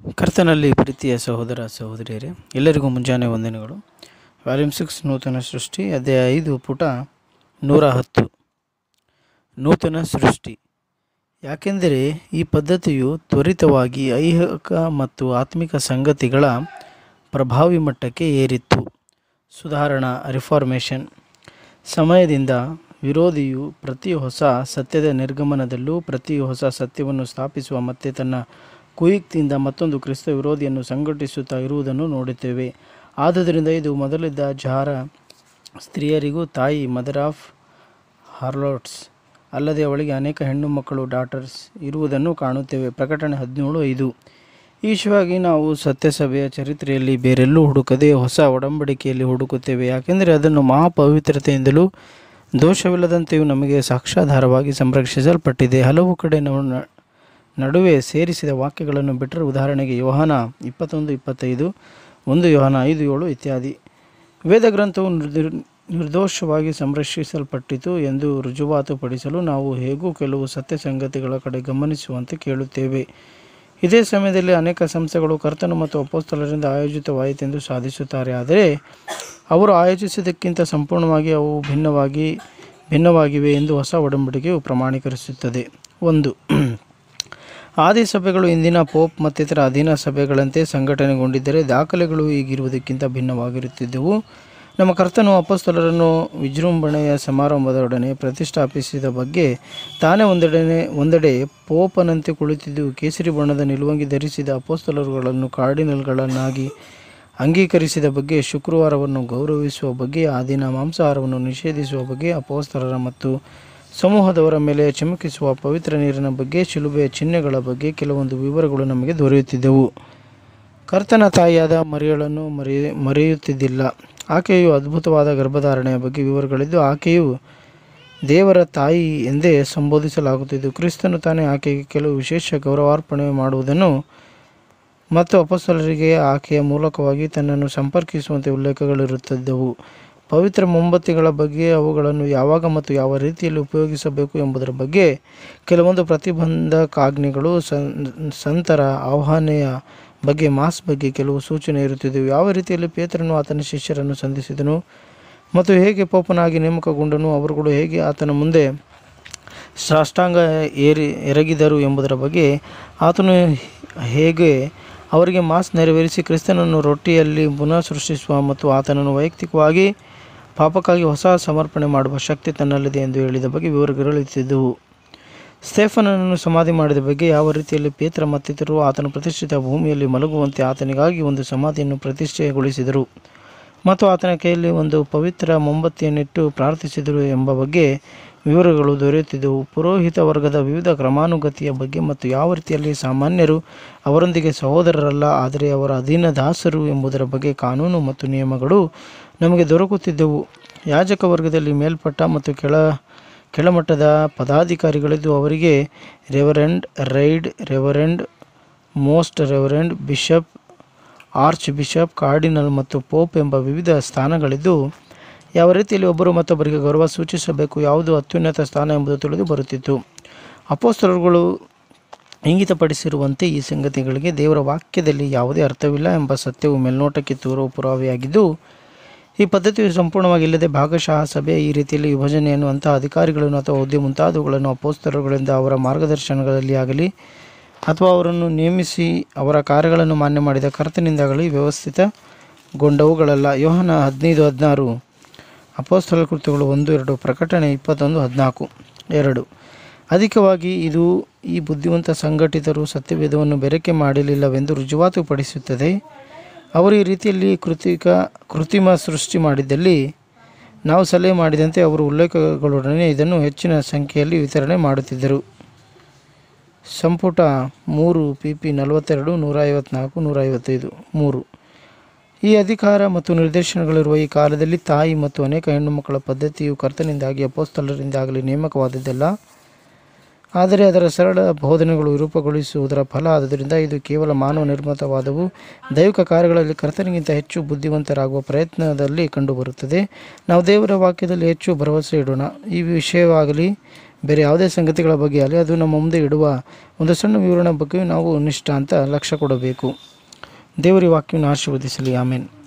ಕರ್ತನಲ್ಲಿ ಪ್ರೀತಿಯ ಸಹೋದರ ಸಹೋದರಿಯರೇ ಎಲ್ಲರಿಗೂ ಮುಂಜಾನೆ ವಂದನೆಗಳು ವ್ಯಾಲ್ಯೂಮ್ ಸಿಕ್ಸ್ ನೂತನ ಸೃಷ್ಟಿ ಅಧ್ಯಾಯ ಐದು ಪುಟ ನೂರ ಹತ್ತು ನೂತನ ಸೃಷ್ಟಿ ಯಾಕೆಂದರೆ ಈ ಪದ್ಧತಿಯು ತ್ವರಿತವಾಗಿ ಐಹಿಕ ಮತ್ತು ಆತ್ಮಿಕ ಸಂಗತಿಗಳ ಪ್ರಭಾವಿ ಮಟ್ಟಕ್ಕೆ ಏರಿತ್ತು ಸುಧಾರಣಾ ರಿಫಾರ್ಮೇಷನ್ ಸಮಯದಿಂದ ವಿರೋಧಿಯು ಪ್ರತಿ ಹೊಸ ಸತ್ಯದ ನಿರ್ಗಮನದಲ್ಲೂ ಪ್ರತಿ ಹೊಸ ಸತ್ಯವನ್ನು ಸ್ಥಾಪಿಸುವ ಮತ್ತೆ ತನ್ನ ಕುಯುಕ್ತಿಯಿಂದ ಮತ್ತೊಂದು ಕ್ರಿಸ್ತ ವಿರೋಧಿಯನ್ನು ಸಂಘಟಿಸುತ್ತಾ ಇರುವುದನ್ನು ನೋಡುತ್ತೇವೆ ಆದುದರಿಂದ ಇದು ಮೊದಲಿದ್ದ ಜಾರ ಸ್ತ್ರೀಯರಿಗೂ ತಾಯಿ ಮದರ್ ಆಫ್ ಹಾರ್ಲೋಟ್ಸ್ ಅಲ್ಲದೆ ಅವಳಿಗೆ ಅನೇಕ ಹೆಣ್ಣು ಮಕ್ಕಳು ಡಾಟರ್ಸ್ ಇರುವುದನ್ನು ಕಾಣುತ್ತೇವೆ ಪ್ರಕಟಣೆ ಹದಿನೇಳು ಐದು ಈ ವಿಷಯವಾಗಿ ನಾವು ಸತ್ಯಸಭೆಯ ಚರಿತ್ರೆಯಲ್ಲಿ ಬೇರೆಲ್ಲೂ ಹುಡುಕದೆ ಹೊಸ ಒಡಂಬಡಿಕೆಯಲ್ಲಿ ಹುಡುಕುತ್ತೇವೆ ಯಾಕೆಂದರೆ ಅದನ್ನು ಮಹಾಪವಿತ್ರತೆಯಿಂದಲೂ ದೋಷವಿಲ್ಲದಂತೆಯೂ ನಮಗೆ ಸಾಕ್ಷಾಧಾರವಾಗಿ ಸಂರಕ್ಷಿಸಲ್ಪಟ್ಟಿದೆ ಹಲವು ಕಡೆ ನಾವು ನ- ನಡುವೆ ಸೇರಿಸಿದ ವಾಕ್ಯಗಳನ್ನು ಬಿಟ್ಟರೆ ಉದಾಹರಣೆಗೆ ಯೋಹಾನ ಇಪ್ಪತ್ತೊಂದು ಇಪ್ಪತ್ತೈದು ಒಂದು ಯೋಹಾನ ಐದು ಏಳು ಇತ್ಯಾದಿ ವೇದ ಗ್ರಂಥವು ನಿರ್ದಿರ್ ನಿರ್ದೋಷವಾಗಿ ಸಂರಕ್ಷಿಸಲ್ಪಟ್ಟಿತು ಎಂದು ರುಜುವಾತುಪಡಿಸಲು ನಾವು ಹೇಗೂ ಕೆಲವು ಸತ್ಯ ಸಂಗತಿಗಳ ಕಡೆ ಗಮನಿಸುವಂತೆ ಕೇಳುತ್ತೇವೆ ಇದೇ ಸಮಯದಲ್ಲಿ ಅನೇಕ ಸಂಸ್ಥೆಗಳು ಕರ್ತನು ಮತ್ತು ಅಪೋಸ್ತಲರಿಂದ ಆಯೋಜಿತವಾಯಿತೆಂದು ಸಾಧಿಸುತ್ತಾರೆ ಆದರೆ ಅವರು ಆಯೋಜಿಸಿದ್ದಕ್ಕಿಂತ ಸಂಪೂರ್ಣವಾಗಿ ಅವು ಭಿನ್ನವಾಗಿ ಭಿನ್ನವಾಗಿವೆ ಎಂದು ಹೊಸ ಒಡಂಬಡಿಕೆಯು ಪ್ರಮಾಣೀಕರಿಸುತ್ತದೆ ಒಂದು ಆದಿ ಸಭೆಗಳು ಇಂದಿನ ಪೋಪ್ ಮತ್ತಿತರ ಅಧೀನ ಸಭೆಗಳಂತೆ ಸಂಘಟನೆಗೊಂಡಿದ್ದರೆ ದಾಖಲೆಗಳು ಈಗಿರುವುದಕ್ಕಿಂತ ಭಿನ್ನವಾಗಿರುತ್ತಿದ್ದವು ನಮ್ಮ ಕರ್ತನು ಅಪಸ್ತಲರನ್ನು ವಿಜೃಂಭಣೆಯ ಸಮಾರಂಭದೊಡನೆ ಪ್ರತಿಷ್ಠಾಪಿಸಿದ ಬಗ್ಗೆ ತಾನೇ ಒಂದೆಡೆ ಒಂದೆಡೆ ಪೋಪನಂತೆ ಕುಳಿತಿದ್ದು ಕೇಸರಿ ಬಣ್ಣದ ನಿಲುವಂಗಿ ಧರಿಸಿದ ಅಪೋಸ್ತಲರುಗಳನ್ನು ಕಾರ್ಡಿನಲ್ಗಳನ್ನಾಗಿ ಅಂಗೀಕರಿಸಿದ ಬಗ್ಗೆ ಶುಕ್ರವಾರವನ್ನು ಗೌರವಿಸುವ ಬಗ್ಗೆ ಆ ದಿನ ಮಾಂಸಾಹಾರವನ್ನು ನಿಷೇಧಿಸುವ ಬಗ್ಗೆ ಅಪೋಸ್ತಲರ ಮತ್ತು ಸಮೂಹದವರ ಮೇಲೆ ಚಿಮುಕಿಸುವ ಪವಿತ್ರ ನೀರಿನ ಬಗ್ಗೆ ಶಿಲುಬೆಯ ಚಿಹ್ನೆಗಳ ಬಗ್ಗೆ ಕೆಲವೊಂದು ವಿವರಗಳು ನಮಗೆ ದೊರೆಯುತ್ತಿದ್ದವು ಕರ್ತನ ತಾಯಿಯಾದ ಮರಿಯಳನ್ನು ಮರೆಯ ಮರೆಯುತ್ತಿದ್ದಿಲ್ಲ ಆಕೆಯು ಅದ್ಭುತವಾದ ಗರ್ಭಧಾರಣೆಯ ಬಗ್ಗೆ ವಿವರಗಳಿದ್ದು ಆಕೆಯು ದೇವರ ತಾಯಿ ಎಂದೇ ಸಂಬೋಧಿಸಲಾಗುತ್ತಿದ್ದು ಕ್ರಿಸ್ತನು ತಾನೇ ಆಕೆಗೆ ಕೆಲವು ವಿಶೇಷ ಗೌರವಾರ್ಪಣೆ ಮಾಡುವುದನ್ನು ಮತ್ತು ಅಪಸ್ತಲರಿಗೆ ಆಕೆಯ ಮೂಲಕವಾಗಿ ತನ್ನನ್ನು ಸಂಪರ್ಕಿಸುವಂತೆ ಉಲ್ಲೇಖಗಳಿರುತ್ತಿದ್ದವು ಪವಿತ್ರ ಮೊಂಬತ್ತಿಗಳ ಬಗ್ಗೆ ಅವುಗಳನ್ನು ಯಾವಾಗ ಮತ್ತು ಯಾವ ರೀತಿಯಲ್ಲಿ ಉಪಯೋಗಿಸಬೇಕು ಎಂಬುದರ ಬಗ್ಗೆ ಕೆಲವೊಂದು ಪ್ರತಿಬಂಧಕಾಜ್ಞೆಗಳು ಸಂ- ಸಂತರ ಆಹ್ವಾನೆಯ ಬಗ್ಗೆ ಮಾಸ್ ಬಗ್ಗೆ ಕೆಲವು ಸೂಚನೆ ಇರುತ್ತಿದ್ದವು ಯಾವ ರೀತಿಯಲ್ಲಿ ಪೇತ್ರನು ಆತನ ಶಿಷ್ಯರನ್ನು ಸಂಧಿಸಿದನು ಮತ್ತು ಹೇಗೆ ಪೋಪನಾಗಿ ನೇಮಕಗೊಂಡನು ಅವರುಗಳು ಹೇಗೆ ಆತನ ಮುಂದೆ ಸಾಷ್ಟಾಂಗ ಏರಿ ಎರಗಿದರು ಎಂಬುದರ ಬಗ್ಗೆ ಆತನು ಹೇಗೆ ಅವರಿಗೆ ಮಾಸ್ ನೆರವೇರಿಸಿ ಕ್ರಿಸ್ತನನ್ನು ರೊಟ್ಟಿಯಲ್ಲಿ ಪುನಃ ಸೃಷ್ಟಿಸುವ ಮತ್ತು ಆತನನ್ನು ವೈಯಕ್ತಿಕವಾಗಿ ಪಾಪಕ್ಕಾಗಿ ಹೊಸ ಸಮರ್ಪಣೆ ಮಾಡುವ ಶಕ್ತಿ ತನ್ನಲ್ಲಿದೆ ಎಂದು ಹೇಳಿದ ಬಗ್ಗೆ ವಿವರಗಳಿರುತ್ತಿದ್ದವು ಸ್ಟೇಫನನ್ನು ಸಮಾಧಿ ಮಾಡಿದ ಬಗ್ಗೆ ಯಾವ ರೀತಿಯಲ್ಲಿ ಪೇತ್ರ ಮತ್ತಿತರರು ಆತನ ಪ್ರತಿಷ್ಠಿತ ಭೂಮಿಯಲ್ಲಿ ಮಲಗುವಂತೆ ಆತನಿಗಾಗಿ ಒಂದು ಸಮಾಧಿಯನ್ನು ಪ್ರತಿಷ್ಠೆಗೊಳಿಸಿದರು ಮತ್ತು ಆತನ ಕೈಯಲ್ಲಿ ಒಂದು ಪವಿತ್ರ ಮೊಂಬತ್ತಿಯನ್ನಿಟ್ಟು ಪ್ರಾರ್ಥಿಸಿದರು ಎಂಬ ಬಗ್ಗೆ ವಿವರಗಳು ದೊರೆಯುತ್ತಿದ್ದವು ಪುರೋಹಿತ ವರ್ಗದ ವಿವಿಧ ಕ್ರಮಾನುಗತಿಯ ಬಗ್ಗೆ ಮತ್ತು ಯಾವ ರೀತಿಯಲ್ಲಿ ಸಾಮಾನ್ಯರು ಅವರೊಂದಿಗೆ ಸಹೋದರರಲ್ಲ ಆದರೆ ಅವರ ಅಧೀನ ದಾಸರು ಎಂಬುದರ ಬಗ್ಗೆ ಕಾನೂನು ಮತ್ತು ನಿಯಮಗಳು ನಮಗೆ ದೊರಕುತ್ತಿದ್ದವು ಯಾಜಕ ವರ್ಗದಲ್ಲಿ ಮೇಲ್ಪಟ್ಟ ಮತ್ತು ಕೆಳ ಕೆಳಮಟ್ಟದ ಪದಾಧಿಕಾರಿಗಳಿದ್ದು ಅವರಿಗೆ reverend right reverend most reverend bishop archbishop cardinal ಮತ್ತು ಪೋಪ್ ಎಂಬ ವಿವಿಧ ಸ್ಥಾನಗಳಿದ್ದು ಯಾವ ರೀತಿಯಲ್ಲಿ ಒಬ್ಬರು ಮತ್ತೊಬ್ಬರಿಗೆ ಗೌರವ ಸೂಚಿಸಬೇಕು ಯಾವುದು ಅತ್ಯುನ್ನತ ಸ್ಥಾನ ಎಂಬುದು ತಿಳಿದು ಬರುತ್ತಿತ್ತು ಅಪೋಸ್ತಲರುಗಳು ಇಂಗಿತಪಡಿಸಿರುವಂತೆ ಈ ಸಂಗತಿಗಳಿಗೆ ದೇವರ ವಾಕ್ಯದಲ್ಲಿ ಯಾವುದೇ ಅರ್ಥವಿಲ್ಲ ಎಂಬ ಸತ್ಯವು ಮೇಲ್ನೋಟಕ್ಕೆ ತೋರುವ ಪುರಾವೆಯಾಗಿದ್ದು ಈ ಪದ್ಧತಿಯು ಸಂಪೂರ್ಣವಾಗಿ ಇಲ್ಲದೆ ಭಾಗಶಃ ಸಭೆ ಈ ರೀತಿಯಲ್ಲಿ ವಿಭಜನೆಯನ್ನು ಅಂತಹ ಅಧಿಕಾರಿಗಳನ್ನು ಅಥವಾ ಹುದ್ದೆ ಮುಂತಾದವುಗಳನ್ನು ಅಪೋಸ್ತಲರುಗಳಿಂದ ಅವರ ಮಾರ್ಗದರ್ಶನಗಳಲ್ಲಿ ಆಗಲಿ ಅಥವಾ ಅವರನ್ನು ನೇಮಿಸಿ ಅವರ ಕಾರ್ಯಗಳನ್ನು ಮಾನ್ಯ ಮಾಡಿದ ಕರ್ತನಿಂದಾಗಲಿ ವ್ಯವಸ್ಥಿತಗೊಂಡವುಗಳಲ್ಲ ಯೋಹನ ಹದಿನೈದು ಹದಿನಾರು ಅಪೋಸ್ತಲ ಕೃತ್ಯಗಳು ಒಂದು ಎರಡು ಪ್ರಕಟಣೆ ಇಪ್ಪತ್ತೊಂದು ಹದಿನಾಲ್ಕು ಎರಡು ಅಧಿಕವಾಗಿ ಇದು ಈ ಬುದ್ಧಿವಂತ ಸಂಘಟಿತರು ಸತ್ಯವೇದವನ್ನು ಬೆರಕೆ ಮಾಡಲಿಲ್ಲವೆಂದು ರುಜುವಾತುಪಡಿಸುತ್ತದೆ ಅವರು ಈ ರೀತಿಯಲ್ಲಿ ಕೃತಿಕ ಕೃತ್ರಿಮ ಸೃಷ್ಟಿ ಮಾಡಿದ್ದಲ್ಲಿ ನಾವು ಸಲಹೆ ಮಾಡಿದಂತೆ ಅವರು ಉಲ್ಲೇಖಗಳೊಡನೆ ಇದನ್ನು ಹೆಚ್ಚಿನ ಸಂಖ್ಯೆಯಲ್ಲಿ ವಿತರಣೆ ಮಾಡುತ್ತಿದ್ದರು ಸಂಪುಟ ಮೂರು ಪಿ ಪಿ ನಲವತ್ತೆರಡು ನೂರ ಐವತ್ನಾಲ್ಕು ನೂರ ಐವತ್ತೈದು ಮೂರು ಈ ಅಧಿಕಾರ ಮತ್ತು ನಿರ್ದೇಶನಗಳಿರುವ ಈ ಕಾಲದಲ್ಲಿ ತಾಯಿ ಮತ್ತು ಅನೇಕ ಹೆಣ್ಣು ಮಕ್ಕಳ ಪದ್ಧತಿಯು ಕರ್ತನಿಂದಾಗಿ ಅಪೋಸ್ತಲರಿಂದಾಗಲಿ ನೇಮಕವಾದದ್ದಲ್ಲ ಆದರೆ ಅದರ ಸರಳ ಬೋಧನೆಗಳು ರೂಪುಗೊಳಿಸುವುದರ ಫಲ ಆದ್ದರಿಂದ ಇದು ಕೇವಲ ಮಾನವ ನಿರ್ಮಿತವಾದವು ದೈವಿಕ ಕಾರ್ಯಗಳಲ್ಲಿ ಕರ್ತನಿಗಿಂತ ಹೆಚ್ಚು ಬುದ್ಧಿವಂತರಾಗುವ ಪ್ರಯತ್ನದಲ್ಲಿ ಕಂಡುಬರುತ್ತದೆ ನಾವು ದೇವರ ವಾಕ್ಯದಲ್ಲಿ ಹೆಚ್ಚು ಭರವಸೆ ಇಡೋಣ ಈ ವಿಷಯವಾಗಲಿ ಬೇರೆ ಯಾವುದೇ ಸಂಗತಿಗಳ ಬಗ್ಗೆ ಆಗಲಿ ಅದು ನಮ್ಮ ಮುಂದೆ ಇಡುವ ಒಂದು ಸಣ್ಣ ವಿವರಣೆ ಬಗ್ಗೆ ನಾವು ನಿಷ್ಠ ಅಂತ ಲಕ್ಷ್ಯ ಕೊಡಬೇಕು ದೇವರ ವಾಕ್ಯವನ್ನು ಆಶೀರ್ವದಿಸಲಿ ಆಮೇನ್